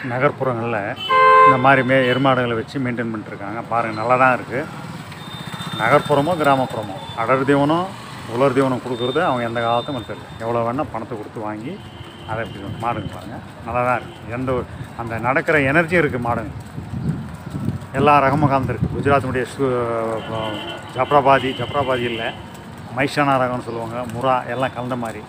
நகர்ப்புறங்களில் இந்த மாதிரி மே எருமாடுகளை வச்சு மெயின்டைன் பண்ணிட்டுருக்காங்க பாருங்கள் நல்லா தான் இருக்குது நகர்ப்புறமோ கிராமப்புறமோ அடர் தீவனம் உலர் தீவனம் கொடுக்குறது அவங்க எந்த காலத்தும் தெரியல எவ்வளோ வேணால் பணத்தை கொடுத்து வாங்கி அதை இப்படி மாடுங்க பாருங்க நல்லா தான் இருக்குது எந்த ஒரு அந்த நடக்கிற எனர்ஜி இருக்குது மாடுங்க எல்லா ரகமும் கலந்துருக்கு குஜராத்தினுடைய சு ஜப்ராபாதி ஜப்ராபாதி இல்லை மைஷானா ரகம்னு சொல்லுவாங்க முரா எல்லாம் கலந்த மாதிரி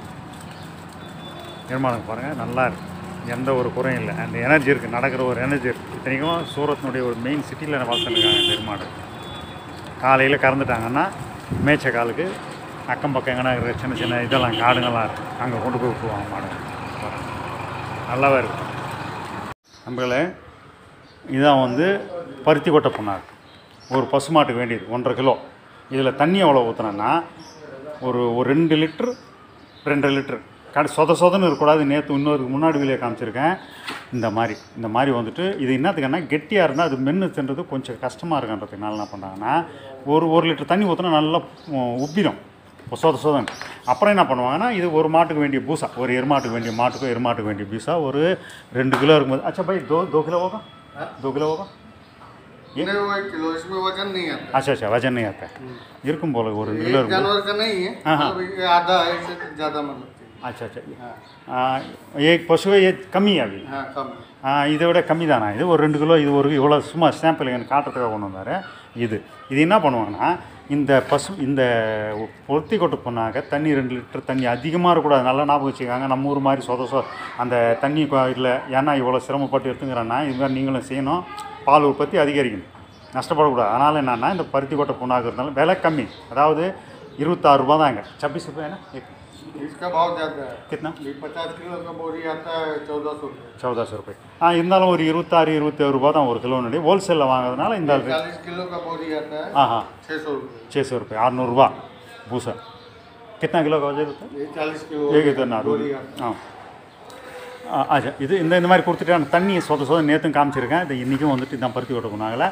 நிர்மாணம் பாருங்கள் நல்லா இருக்கு எந்த ஒரு குறையும் இல்லை அந்த எனர்ஜி இருக்குது நடக்கிற ஒரு எனர்ஜி இருக்குது இத்தனைக்கும் சூரத்தினுடைய ஒரு மெயின் சிட்டியில் வளர்த்துருக்காங்க நிர்மாணம் காலையில் கறந்துட்டாங்கன்னா மேய்ச்ச காலுக்கு அக்கம் பக்கம் எங்கன்னா இருக்கிற சின்ன சின்ன இதெல்லாம் காடுங்கள்லாம் இருக்குது அங்கே கொண்டு போய் விட்டுருவாங்க மாடுங்க பாருங்க. நல்லாவே இருக்கும் நம்மளே இதான் வந்து பருத்தி கொட்டை புண்ணாக்கு ஒரு பசுமாட்டுக்கு வேண்டியது ஒன்றரை கிலோ இதில் தண்ணி எவ்வளோ ஊற்றுனேன்னா ஒரு ஒரு ரெண்டு லிட்ரு ரெண்டரை லிட்ரு கடை சொத சொதன்னு இருக்கக்கூடாது நேற்று இன்னொரு முன்னாடி வெளியே காமிச்சிருக்கேன் இந்த மாதிரி இந்த மாதிரி வந்துட்டு இது என்னத்துக்குன்னா கெட்டியாக இருந்தால் அது மென்று தின்றது கொஞ்சம் கஷ்டமாக இருக்குன்றதுனால என்ன பண்ணுறாங்கன்னா ஒரு ஒரு லிட்டர் தண்ணி ஊற்றினா நல்லா உம், உப்பிடும் சொத சொதன் அப்புறம் என்ன பண்ணுவாங்கன்னா இது ஒரு மாட்டுக்கு வேண்டிய பூசா ஒரு எருமாட்டுக்கு வேண்டிய மாட்டுக்கும் எருமாட்டுக்கு வேண்டிய பூசா ஒரு ரெண்டு கிலோ இருக்கும்போது அச்சா பை தோ दो किलो होगा दो किलो होगा ये नहीं वो एक किलो इसमें वजन नहीं आता अच्छा अच्छा वजन नहीं आता है இருக்கும் போல ஒரு ரெண்டு கிலோ एक இருக்கும் जानवर का नहीं है हाँ, हाँ। मतलब ये आधा है इससे ज्यादा मतलब चाहिए अच्छा अच्छा ஆ, एक பசு ये कमी है अभी हाँ कम है ஆ, இதை விட கம்மி தானா இது ஒரு ரெண்டு கிலோ இது ஒரு இவ்வளோ சும்மா சாம்பிள் எனக்கு காட்டுறதுக்காக கொண்டு வந்தார் இது இது என்ன பண்ணுவாங்கன்னா இந்த பசு இந்த பொருத்தி கொட்டு பண்ணாக்க தண்ணி ரெண்டு லிட்டர் தண்ணி அதிகமாக இருக்கக்கூடாது நல்லா ஞாபகம் வச்சுக்காங்க நம்ம ஊர் மாதிரி சொத சொ அந்த தண்ணி இல்லை ஏன்னா இவ்வளோ சிரமப்பட்டு எடுத்துங்கிறேன்னா இது மாதிரி நீங்களும் செய்யணும் பால் உற்பத்தி அதிகரிக்கணும் நஷ்டப்படக்கூடாது அதனால் என்னென்னா இந்த பருத்தி கொட்டை புண்ணாக்குறதுனால விலை கம்மி அதாவது இருபத்தாறு ரூபா தான் இங்கே சப்பீஸ் ரூபாய் என்ன इसका भाव ज्यादा है கிட்னா ये पचास किलो का बोरी आता है चौदह सौ रुपये சௌதாசு ரூபாய் ஆ இருந்தாலும் ஒரு இருபத்தாறு இருபத்தேழு ரூபா தான் ஒரு கிலோனுடைய ஹோல்சேலில் வாங்குறதுனால இந்த ரேட் चालीस किलो का बोरी आता है हाँ हाँ छः सौ रुपये छः सौ रुपये आठ भूसा कितना किलो का वजन होता ये चालीस किलो है एक इतना नारू बोरी आता ஆ ஆ, ஆச்சா இது இந்த இந்த மாதிரி கொடுத்துட்டு அந்த தண்ணி சொத சொத நேற்றும் காமிச்சிருக்கேன் இது இன்றைக்கும் வந்துட்டு இதான் பருத்தி கொட்ட போனாங்களே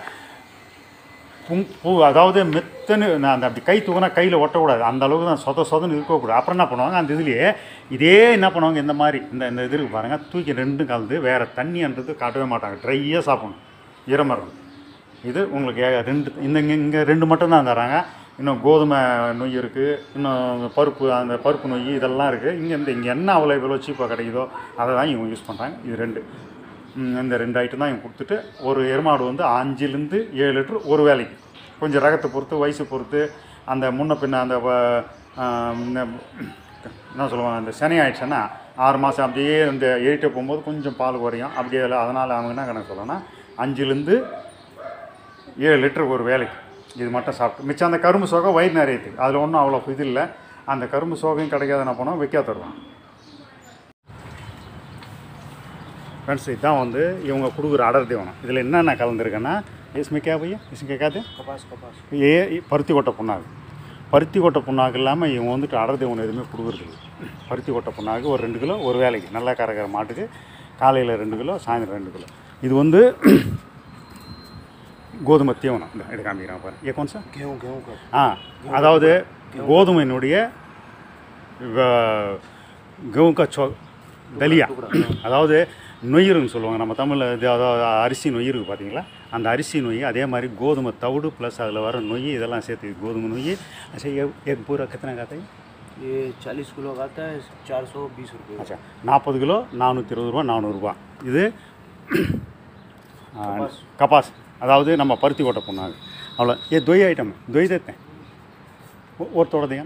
புங் பூ அதாவது மெத்தனு நான் அந்த அப்படி கை தூக்கினா கையில் ஒட்டக்கூடாது அந்த அளவுக்கு தான் சொத சொதன்னு இருக்கக்கூடாது அப்புறம் என்ன பண்ணுவாங்க அந்த இதுலேயே இதே என்ன பண்ணுவாங்க இந்த மாதிரி இந்த இந்த இது இருக்கு பாருங்கள் தூக்கி ரெண்டும் கலந்து வேறு தண்ணின்றது காட்டவே மாட்டாங்க ட்ரையாக சாப்பிடணும் ஈரமாக இருக்கும் இது உங்களுக்கு ஏ- ரெண்டு இந்த இங்கே இங்கே ரெண்டு மட்டும் தான் தராங்க இன்னும் கோதுமை நொய் இருக்குது இன்னும் பருப்பு அந்த பருப்பு நொய் இதெல்லாம் இருக்குது இங்கே இந்த இங்கே என்ன அவைலபிளோ சீப்பாக கிடைக்குதோ அதை தான் இவங்க யூஸ் பண்ணுறாங்க இது ரெண்டு ம், இந்த ரெண்டு ஐட்டம் தான் இவங்க கொடுத்துட்டு ஒரு எருமாடு வந்து அஞ்சுலேருந்து ஏழு லிட்டர் ஒரு வேலைக்கு கொஞ்சம் ரகத்தை பொறுத்து வயசு பொறுத்து அந்த முன்ன பின்ன அந்த வ- ஆ, இந்த என்ன சொல்லுவாங்க அந்த சனி ஆயிடுச்சுன்னா ஆறு மாதம் அப்படியே இந்த ஏறிட்டே போகும்போது கொஞ்சம் பால் குறையும் அப்படியே இல்லை அதனால் அவங்க என்ன கணக்கு சொல்லணும்னா அஞ்சுலேருந்து ஏழு லிட்டர் ஒரு வேலைக்கு இது மட்டும் சாப்பிட்டு மிச்சம் அந்த கரும்பு சோகை வயிறு நிறையத்துக்கு அதில் ஒன்றும் அவ்வளோ இது இல்லை அந்த கரும்பு சோகையும் கிடைக்காத என்ன பண்ணோம் வைக்க தருவோம் ஃப்ரெண்ட்ஸ் இதுதான் வந்து இவங்க கொடுக்குற அடர் தீவனம் இதில் என்னென்ன கலந்துருக்குன்னா इसमें क्या भैया इसमें क्या कहते हैं कपास कपास ஏ பருத்தி கொட்டை புண்ணாக்கு பருத்தி கொட்டை புண்ணாக்கு இல்லாமல் இவங்க வந்துட்டு அடர் தீவனம் எதுவுமே கொடுக்குறது இல்லை பருத்தி கொட்டை புண்ணாக்கு ஒரு ரெண்டு கிலோ ஒரு வேலைக்கு நல்லா கறக்கிற மாட்டுக்கு காலையில் ரெண்டு கிலோ சாயந்தரம் ரெண்டு கிலோ இது வந்து கோதுமை தீவனம் இந்த இது காமிக்கிறாங்க பாருங்க ஏ கொஞ்சம் गेहूँ गेहूँ का ஆ அதாவது கோதுமையினுடைய வ- கவுக்கா சோ தலியா அதாவது நொய்யருன்னு சொல்லுவாங்க நம்ம தமிழில் இது அதாவது அரிசி நொய் இருக்குது பார்த்தீங்களா அந்த அரிசி நொய் அதே மாதிரி கோதுமை தவிடு ப்ளஸ் அதில் வர நொய் இதெல்லாம் சேர்த்து கோதுமை நொய் अच्छा ये एक पूरा कितना का आता है ये चालीस किलो का आता है चार सौ बीस रुपये अच्छा நாற்பது கிலோ நானூற்றி இருபது ரூபா நானூறுரூவா இது ஆ, கபாஸ் அதாவது நம்ம பருத்தி கொட்டை புண்ணாக்கு அவ்வளோ ஏ தொய் ஐட்டம் தொய் தேத்தேன் ஒரு தோட தேங்க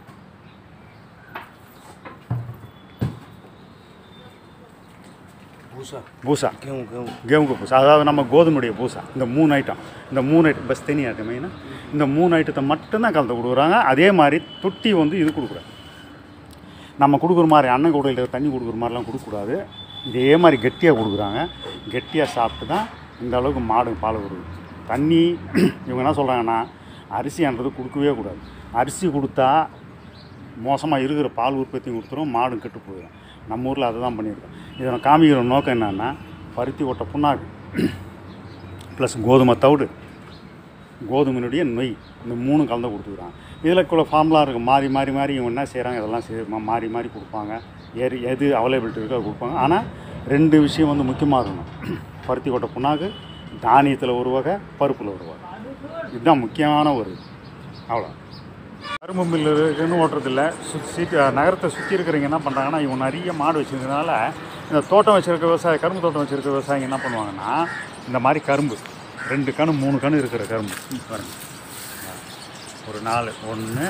भूसा பூசா गेहूँ गेहूँ கேவுக்கு பூசா அதாவது நம்ம கோதுமையுடைய பூசா இந்த மூணு ஐட்டம் இந்த மூணு ஐட்டம் பஸ் தனி ஐட்டம் மெயினா இந்த மூணு ஐட்டத்தை மட்டும்தான் கலந்து கொடுக்குறாங்க அதே மாதிரி தொட்டி வந்து இது கொடுக்குறாங்க நம்ம கொடுக்குற மாதிரி அண்ணன் கூடையில் தண்ணி கொடுக்குற மாதிரிலாம் கொடுக்கக்கூடாது இதே மாதிரி கெட்டியாக கொடுக்குறாங்க கெட்டியாக சாப்பிட்டு தான் இந்த அளவுக்கு மாடு பால் கொடுக்குது தண்ணி இவங்க என்ன சொல்கிறாங்கன்னா அரிசின்றது கொடுக்கவே கூடாது அரிசி கொடுத்தா மோசமாக இருக்கிற பால் உற்பத்தியும் கொடுத்துரும் மாடும் கெட்டு போயிடும் நம்ம ஊரில் அதை தான் பண்ணியிருக்கோம் இதை நான் காமிக்கிற நோக்கம் என்னென்னா பருத்தி கொட்டை புண்ணாக்கு ப்ளஸ் கோதுமை தவிடு கோதுமையினுடைய நொய் இந்த மூணு கலந்து கொடுத்துக்கிறாங்க இதில் கூட ஃபார்ம்லாம் இருக்குது மாறி மாறி மாறி இவங்க என்ன செய்கிறாங்க இதெல்லாம் செய் மா- மாறி மாறி கொடுப்பாங்க எது எது அவைலபிலிட்டி இருக்கோ அது கொடுப்பாங்க ஆனால் ரெண்டு விஷயம் வந்து முக்கியமாக இருக்கணும் பருத்தி கொட்டை புண்ணாக்கு தானியத்தில் ஒரு வகை பருப்பில் ஒரு வகை இதுதான் முக்கியமான ஒரு இது. அவ்வளோ கரும்பு மில்லு இருக்குன்னு ஓட்டுறதில்ல சுற்றி நகரத்தை சுற்றி இருக்கிறவங்க என்ன பண்ணுறாங்கன்னா இவங்க நிறைய மாடு வச்சுருக்கனால இந்த தோட்டம் வச்சுருக்க விவசாய கரும்பு தோட்டம் வச்சுருக்க விவசாயிங்க என்ன பண்ணுவாங்கன்னா இந்த மாதிரி கரும்பு ரெண்டு கணு மூணு கணு இருக்கிற கரும்பு ம், பாருங்க ஒரு நாலு ஒன்று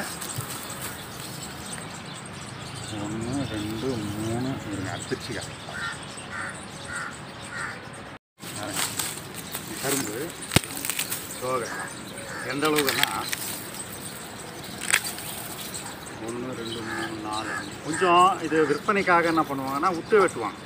ஒன்று ரெண்டு மூணு இருங்க பிரிச்சுக்க பாருங்க. இந்த கரும்பு சோகை எந்த அளவுக்குன்னா ஒன்று ரெண்டு மூணு நாலு அஞ்சு. கொஞ்சம் இது விற்பனைக்காக என்ன பண்ணுவாங்கன்னா உத்து வெட்டுவாங்க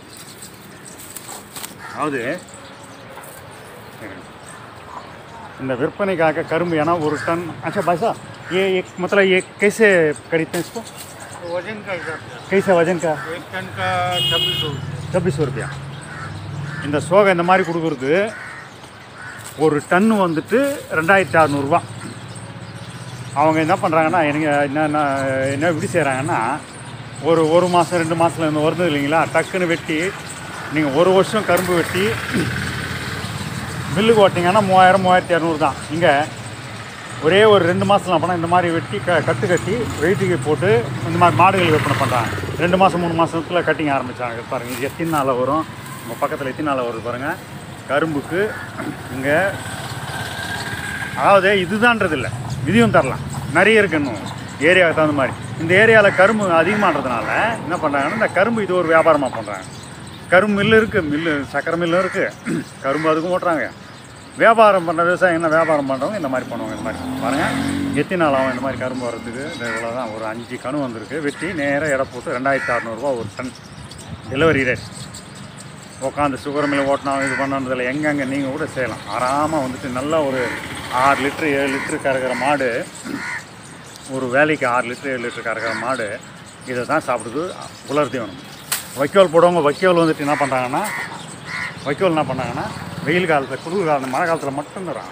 அதாவது இருங்க. இந்த விற்பனைக்காக கரும்பு ஏன்னா ஒரு டன் अच्छा भाई साहब ये एक मतलब ये कैसे खरीदते हैं इसको वजन का हिसाब से कैसे वजन का एक टन का छब्बीस सौ छब्बीस सौ रुपया இந்த சோகை இந்த மாதிரி கொடுக்குறது ஒரு டன்னு வந்துட்டு ரெண்டாயிரத்தி அறநூறுபா அவங்க என்ன பண்ணுறாங்கன்னா எனக்கு என்ன என்ன எப்படி செய்கிறாங்கன்னா ஒரு ஒரு மாதம் ரெண்டு மாதத்துல இருந்து வருது இல்லைங்களா டக்குன்னு வெட்டி நீங்கள் ஒரு வருஷம் கரும்பு வெட்டி மில்லுக்கு ஓட்டிங்கன்னா மூவாயிரம் மூவாயிரத்தி இரநூறு தான் இங்கே ஒரே ஒரு ரெண்டு மாதத்துல போனால் இந்த மாதிரி வெட்டி க கட்டு கட்டி வெயிட்டுக்கு போட்டு இந்த மாதிரி மாடுகள் விற்பனை பண்ணுறாங்க ரெண்டு மாதம் மூணு மாதத்துல கட்டிங் ஆரம்பித்தாங்க பாருங்கள் இது எத்தனை நாளில் வரும் உங்கள் பக்கத்தில் எத்தனை நாளில் வருது பாருங்கள் கரும்புக்கு இங்கே அதாவது இதுதான்றது இல்லை இதையும் தரலாம் நிறைய இருக்கு இன்னும் ஏரியாவுக்கு தகுந்த மாதிரி இந்த ஏரியாவில் கரும்பு அதிகமானதுனால என்ன பண்ணுறாங்கன்னா இந்த கரும்பு இது ஒரு வியாபாரமாக பண்ணுறாங்க கரும்பு மில்லு இருக்குது மில்லு சக்கரை மில்லும் இருக்குது கரும்பு அதுக்கும் ஓட்டுறாங்க வியாபாரம் பண்ணுற விவசாயம் என்ன வியாபாரம் பண்ணுறவங்க இந்த மாதிரி பண்ணுவாங்க இந்த மாதிரி பாருங்கள் எத்தனை நாள் ஆகும் இந்த மாதிரி கரும்பு வர்றதுக்கு இந்த இவ்வளோ தான் ஒரு அஞ்சு கணு வந்திருக்கு வெட்டி நேராக எடை போட்டு ரெண்டாயிரத்தி அறநூறுபா ஒரு டன் டெலிவரி ரேட் உட்காந்து சுகர் மில் ஓட்டினா இது பண்ணதில்ல எங்கெங்கே நீங்கள் கூட செய்யலாம் ஆறாமல் வந்துட்டு நல்லா ஒரு ஆறு லிட்ரு ஏழு லிட்ரு கறக்கிற மாடு ஒரு வேலைக்கு ஆறு லிட்ரு ஏழு லிட்ரு கறக்கிற மாடு இதை தான் சாப்பிடுது உலர் தீவனம் வைக்கோல் போடுறவங்க வைக்கோல் வந்துட்டு என்ன பண்ணுறாங்கன்னா வைக்கோல் என்ன பண்ணாங்கன்னா வெயில் காலத்தில் குளிர் காலத்தில் மழை காலத்தில் மட்டும் தரான்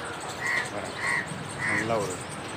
நல்லா ஒரு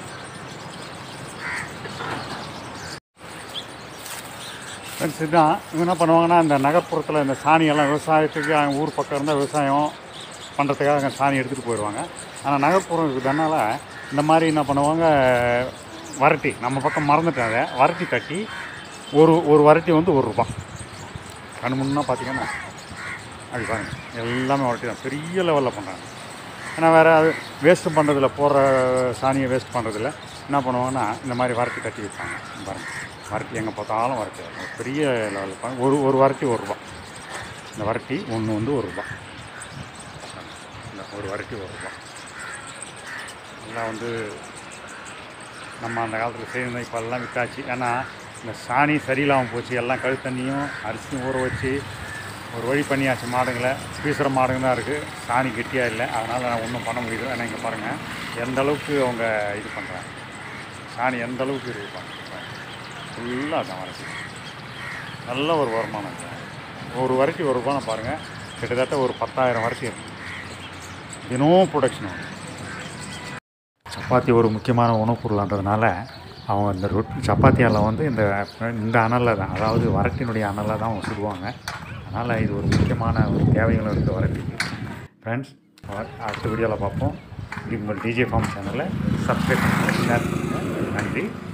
ஃப்ரெண்ட்ஸ் இதுதான் இவங்க என்ன பண்ணுவாங்கன்னா இந்த நகர்ப்புறத்தில் இந்த சாணியெல்லாம் விவசாயத்துக்கு அவங்க ஊர் பக்கம் இருந்தால் விவசாயம் பண்ணுறதுக்காக அங்கே சாணி எடுத்துகிட்டு போயிடுவாங்க ஆனால் நகர்ப்புறம் இருக்கிறதுனால இந்த மாதிரி என்ன பண்ணுவாங்க வரட்டி நம்ம பக்கம் மறந்துட்டாங்க வரட்டி கட்டி ஒரு ஒரு வரட்டி வந்து ஒரு ரூபா கண் முன்னா பார்த்தீங்கன்னா அப்படி பாருங்கள் எல்லாமே வரட்டி தான் பெரிய லெவலில் பண்ணுறாங்க ஏன்னா வேறு அது வேஸ்ட்டு பண்ணுறதில்ல போடுற சாணியை வேஸ்ட் பண்ணுறதில்ல என்ன பண்ணுவாங்கன்னா இந்த மாதிரி வரட்டி கட்டி வைப்பாங்க பாருங்கள் வரட்டி எங்கே பார்த்தாலும் வரட்டி ஒரு பெரிய லெவலில் இருப்பாங்க ஒரு ஒரு வரட்டி ஒரு ரூபா இந்த வரட்டி ஒன்று வந்து ஒரு ரூபா இந்த ஒரு வரட்டி ஒரு ரூபா எல்லாம் வந்து நம்ம அந்த காலத்தில் செய்யணும் இப்போ எல்லாம் விற்றாச்சு ஏன்னா இந்த சாணி சரியில்லாமல் போச்சு எல்லாம் கழுத்தண்ணியும் அரிசியும் ஊற வச்சு ஒரு வழி பண்ணியாச்சு மாடுங்களை பீசுகிற மாடுங்க தான் இருக்குது சாணி கெட்டியாக இல்லை அதனால் நான் ஒன்றும் பண்ண முடியுது ஏன்னா இங்கே பாருங்கள் எந்த அளவுக்கு அவங்க இது பண்ணுறாங்க சாணி எந்த அளவுக்கு இது பண்ணுறாங்க ஃபுல்லாக தான் வரட்டி நல்ல ஒரு வருமானம் இது. ஒரு வரட்டி ஒரு ரூபான்னு பாருங்கள் கிட்டத்தட்ட ஒரு பத்தாயிரம் வரட்டி இருக்கும் தினமும் ப்ரொடக்ஷன் ஆகும் சப்பாத்தி ஒரு முக்கியமான உணவுப் பொருளான்றதுனால அவங்க இந்த ரொட் சப்பாத்தியால் வந்து இந்த இந்த அனலில் தான் அதாவது வரட்டினுடைய அனலில் தான் அவங்க சுடுவாங்க அதனால் இது ஒரு முக்கியமான ஒரு தேவைகளும் இருக்குது வரட்டிக்கு ஃப்ரெண்ட்ஸ் அடுத்த வீடியோவில் பார்ப்போம் உங்கள் டிஜே ஃபார்ம் சேனலை சப்ஸ்கிரைப் பண்ணுங்கள் ஷேர் பண்ணுங்கள் நன்றி